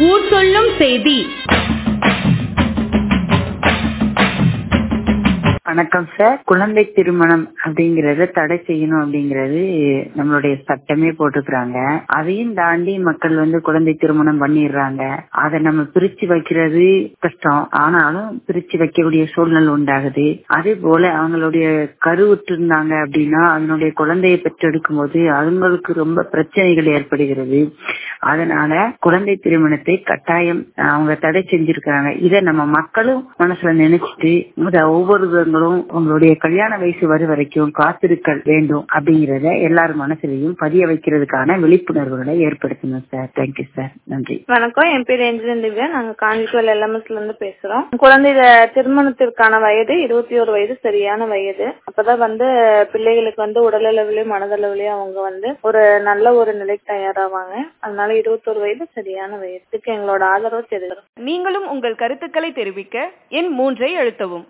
ஊர் சொல்லும் செய்தி வணக்கம் சார் குழந்தை திருமணம் அப்படிங்கறத தடை செய்யணும் அப்படிங்கறது நம்மளுடைய சட்டமே போட்டுக்கிறாங்க அதையும் தாண்டி மக்கள் வந்து குழந்தை திருமணம் பண்ணிடுறாங்க அதை நம்ம பிரிச்சு வைக்கிறது கஷ்டம் ஆனாலும் பிரிச்சு வைக்கக்கூடிய சூழ்நிலை உண்டாகுது அதே போல அவங்களுடைய கருவுற்று இருந்தாங்க அப்படின்னா அதனுடைய குழந்தையை பெற்றெடுக்கும் போது அவங்களுக்கு ரொம்ப பிரச்சனைகள் ஏற்படுகிறது அதனால குழந்தை திருமணத்தை கட்டாயம் அவங்க தடை செஞ்சிருக்கிறாங்க இதை நம்ம மக்களும் மனசுல நினைச்சிட்டு முத ஒவ்வொருவங்களும் உங்களுடைய கல்யாண வயசு வரும் வரைக்கும் காத்திருக்க வேண்டும் அப்படிங்கறத எல்லார் மனசுலயும் பதிய வைக்கிறதுக்கான விழிப்புணர்வுகளை ஏற்படுத்தணும் சார் தேங்க்யூ சார் நன்றி வணக்கம் என் பேர் என்ஜினியர் திவ்யா நாங்க காஞ்சிபுரம் எல்எம்எஸ்ல இருந்து பேசுறோம் குழந்தை திருமணத்திற்கான வயது இருபத்தி ஒரு வயது சரியான வயது அப்பதான் வந்து பிள்ளைகளுக்கு வந்து உடலளவிலையும் மனதளவிலையும் அவங்க வந்து ஒரு நல்ல ஒரு நிலைக்கு தயாராவாங்க அதனால இருபத்தொரு வயது சரியான வயது இதுக்கு எங்களோட ஆதரவு தெரிவிக்கிறோம் நீங்களும் உங்கள் கருத்துக்களை தெரிவிக்க எண் மூன்றை அழுத்தவும்